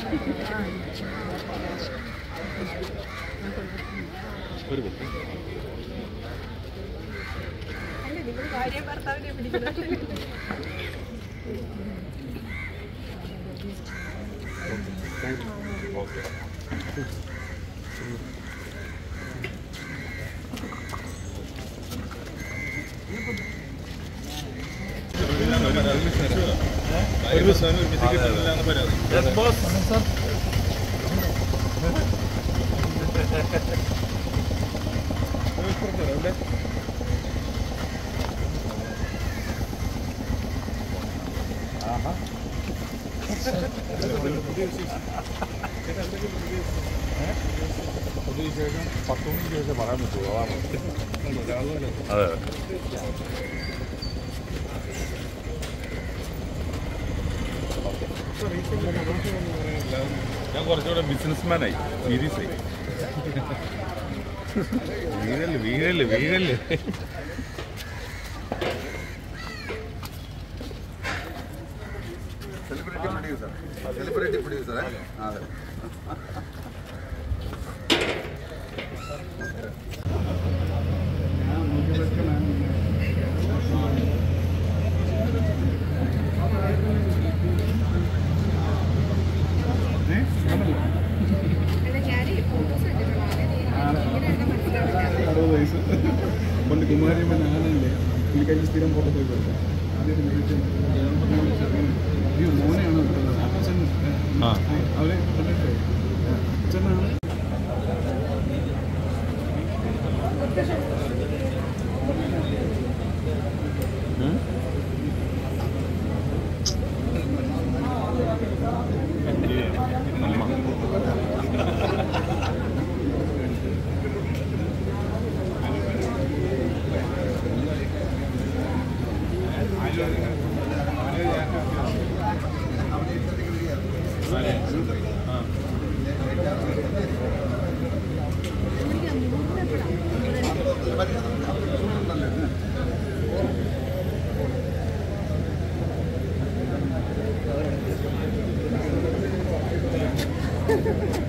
ഒരു കുട്ടി അല്ല നിങ്ങൾ ഭാര്യ ഭർത്താവിനെ പിടിക്കുന്നത് താങ്ക് യു ഓക്കെ ഒരു ദിവസം ഒരുമിച്ച് കിട്ടുന്നില്ല എന്ന് പരാതി പൊതുവിശേഷം പത്ത് മണിക്ക് ശേഷം പറയാൻ പറ്റുമോ അതാണ് അതെ ഞാൻ കുറച്ചുകൂടെ ബിസിനസ്മാനായി സീരിയസ് ആയി വീഴല് വീഴല് വീഴല് സെലിബ്രിറ്റി പ്രൊഡ്യൂസർ സെലിബ്രിറ്റി പ്രൊഡ്യൂസർ അതെ അല്ല ഞാൻ ഫോട്ടോസ് കണ്ടിട്ടുള്ളൂ ഇങ്ങനെയാണ് മനസ്സിലാവില്ല അറുപത് വയസ്സ് പണ്ട് കുമാരിയമ്മ ഞാനല്ലേ പുള്ളിക്കാരി സ്ഥിരം ഫോട്ടോ പോയി കൊടുത്തത് ആദ്യമായിട്ട് വിളിച്ച് ഞാൻ വിളിച്ചു, അങ്ങനെ, അയ്യോ മോനെയാണോ എടുത്തത് അച്ഛൻ ആ. അവരെ കണ്ടിട്ട് അച്ഛനാണ് ആ